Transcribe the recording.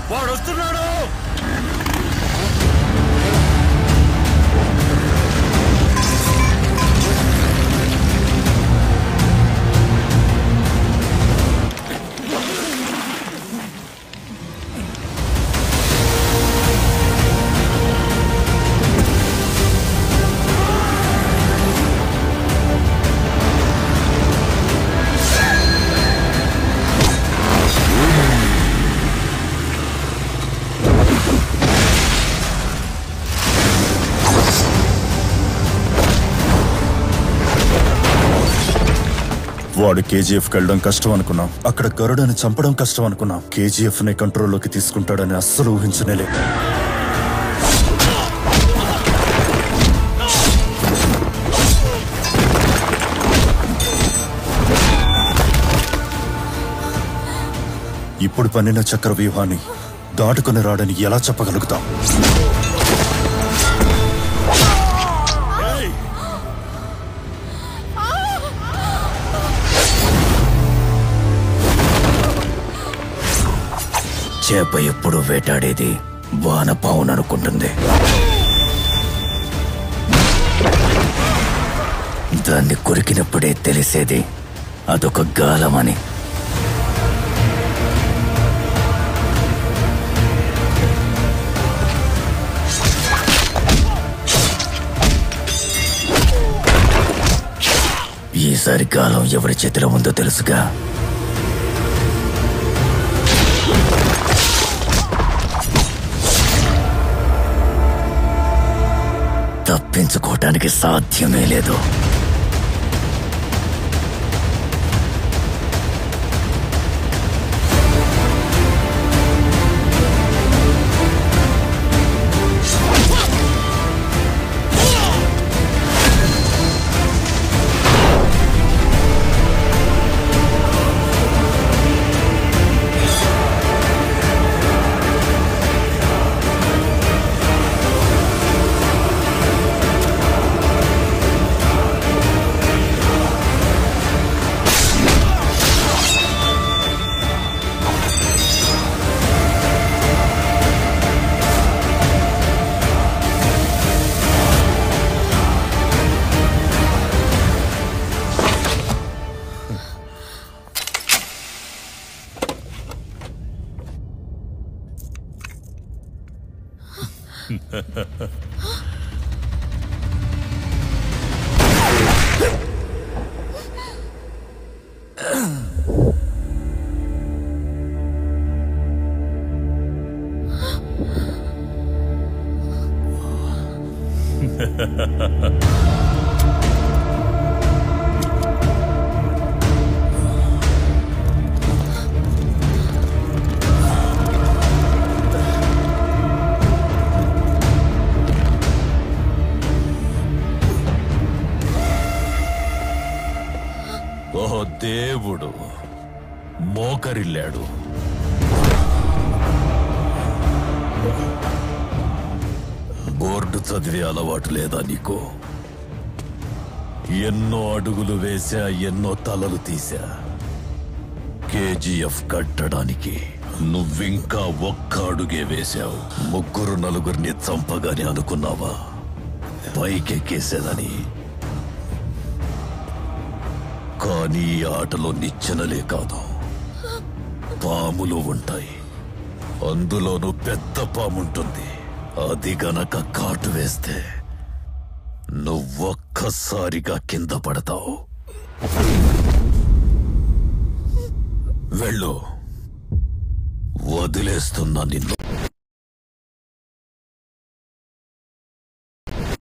వాడు వస్తున్నాడు వాడు కేజీఎఫ్ వెళ్ళడం కష్టం అనుకున్నాం అక్కడ గరుడని చంపడం కష్టం అనుకున్నాం కేజీఎఫ్ ని కంట్రోల్లోకి తీసుకుంటాడని అస్సలు ఊహించనేలే ఇప్పుడు పన్నిన చక్ర వ్యూహాన్ని దాటుకుని రాడని ఎలా చెప్పగలుగుతాం చేప ఎప్పుడు వేటాడేది వాన పావుననుకుంటుంది దాన్ని కొరికినప్పుడే తెలిసేది అదొక గాలమని ఈసారి గాలం ఎవరి చేతిలో ఉందో తెలుసుగా తప్పించుకోవటానికి సాధ్యమే లేదు ఓ దేవుడు మోకరిల్లాడు బోర్డు చదివే అలవాటు లేదా నీకు ఎన్నో అడుగులు వేశా ఎన్నో తలలు తీశా కేజీఎఫ్ కట్టడానికి నువ్వింకా ఒక్క అడుగే వేశావు ముగ్గురు నలుగురిని చంపగానే అనుకున్నావా పైకెక్కేసేదని కానీ ఈ ఆటలో నిచ్చెనలే కాదు పాములు ఉంటాయి అందులోనూ పెద్ద పాముంటుంది అది గనక కాటు వేస్తే నువ్వొక్కసారిగా కింద పడతావు వెళ్ళు వదిలేస్తున్నా నిన్ను